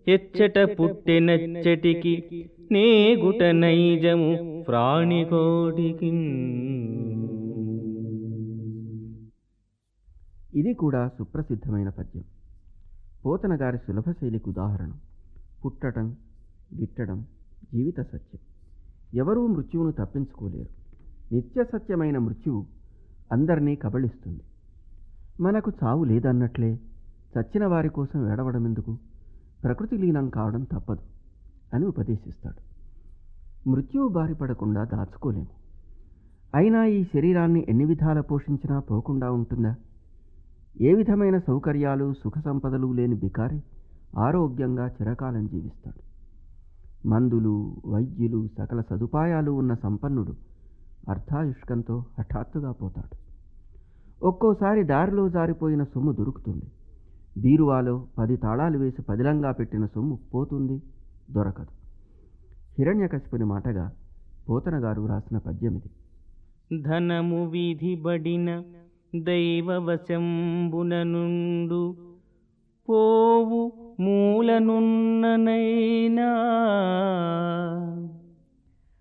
ఎచ్చట పుట్టెనచ్చటికి నేగుట నైజము ప్రాణికోటికి ఇది కూడా సుప్రసిద్ధమైన పద్యం పోతన గారి సులభశైలికి ఉదాహరణ పుట్టడం గిట్టడం జీవిత సత్యం ఎవరూ మృత్యువును తప్పించుకోలేరు నిత్య సత్యమైన మృత్యువు అందరినీ కబళిస్తుంది మనకు చావు లేదన్నట్లే చచ్చిన వారి కోసం ఏడవడమెందుకు ప్రకృతి లీనం కావడం తప్పదు అని ఉపదేశిస్తాడు మృత్యువు బారిపడకుండా దాచుకోలేము అయినా ఈ శరీరాన్ని ఎన్ని విధాల పోషించినా పోకుండా ఉంటుందా ఏ విధమైన సౌకర్యాలు సుఖ సంపదలు లేని బికారి ఆరోగ్యంగా చిరకాలం జీవిస్తాడు మందులు వైద్యులు సకల సదుపాయాలు ఉన్న సంపన్నుడు అర్ధాయుష్కంతో హఠాత్తుగా పోతాడు ఒక్కోసారి దారిలో జారిపోయిన సొమ్ము దొరుకుతుంది బీరువాలో పది తాళాలు వేసి పదిలంగా పెట్టిన సొమ్ము పోతుంది దొరకదు హిరణ్యకశిపుని మాటగా పోతన గారు రాసిన పద్యం ఇది ధనము విధిబడిన దైవవశంబున నుండు పోవు మూలనున్ననైనా